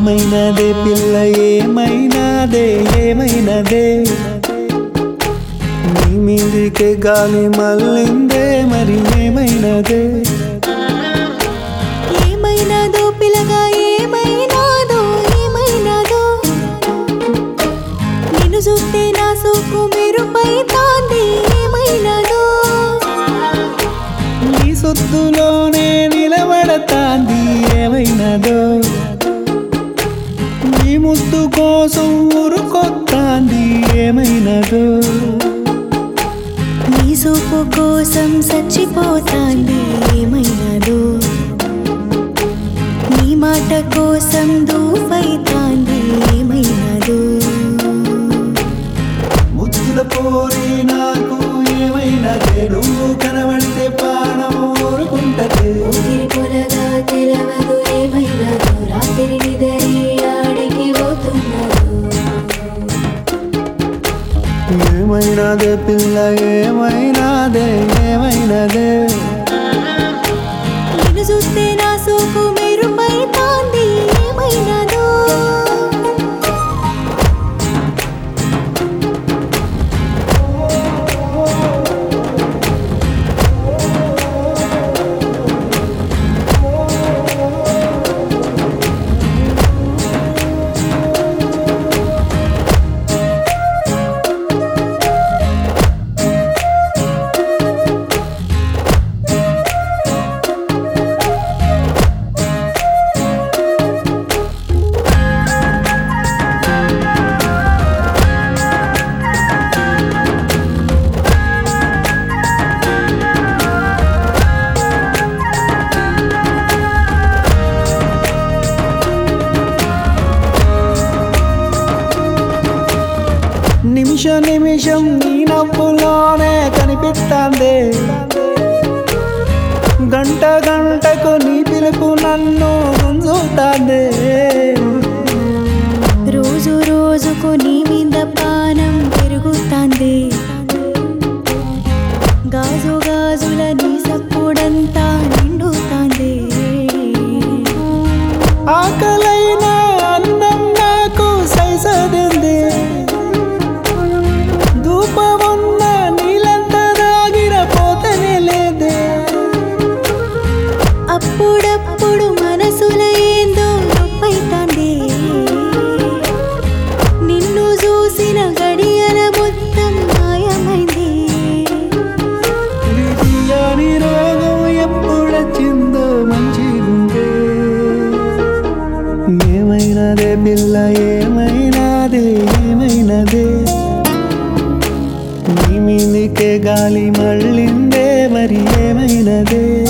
ఏమైనదే పిల్ల ఏమైనాదే ఏమైనదే నీ మీదికే గాలి మళ్ళిందే మరి ఏమైనదే ఏమైనాదో పిల్లగా ఏమైనాదో ఏమైనాదో నిన్ను చూస్తే నా సోకు మెరుపై తాంది ఏమైనాదో నీ సొత్తులోనే నిలబడతాంది ఏమైనదో నీ ముద్దు కోసం ఊరుకొత్తాంది ఏమైనదో నీ సూపు కోసం చచ్చిపోతాంది ఏమైనాదో నీ మాట కోసం దూపైతాంది ఏమైనాదో ముద్దుల పోరి నాకు ఏమైనదే నువ్వు కనబడితే పానం ఊరుకుంటదే ఊపిరి పొలగా తెలవదు ఏమైనాదో రాత్రి నిదరి ఆడికి పోతున్నారు ఏమైనదే పిల్ల ఏమైనాదే ఏమైనదే నిన్ను చూస్తే నా సోకు మెరుపై తాంది ఏమైనాదో నిమిష నిమిషం నీ నవ్వులోనే కనిపిస్తాందే గంట గంటకు నీ పిలుపు నన్ను గుంజుతాందే రోజు రోజుకు నీ మీద పానం పెరుగుతాంది గాజు గాజుల నీ సప్పుడంతా నిండుతాంది ఆకలైన అన్నం నాకు సైసదింది ధూపమున్న నీళ్ళంత దాగిన పోతనే లేదే అప్పుడప్పుడు మనసుల ఏందో నొప్పైతాంది నిన్ను చూసిన గడియల మొత్తం మాయమైంది విధియాని రోగం ఎప్పుడొచ్చిందో మంచిగుందే ఏమైనదే పిల్ల ఏమైనాదే ఏమైనదే నీ మీదికే గాలి మళ్ళిందే మరి ఏమైనదే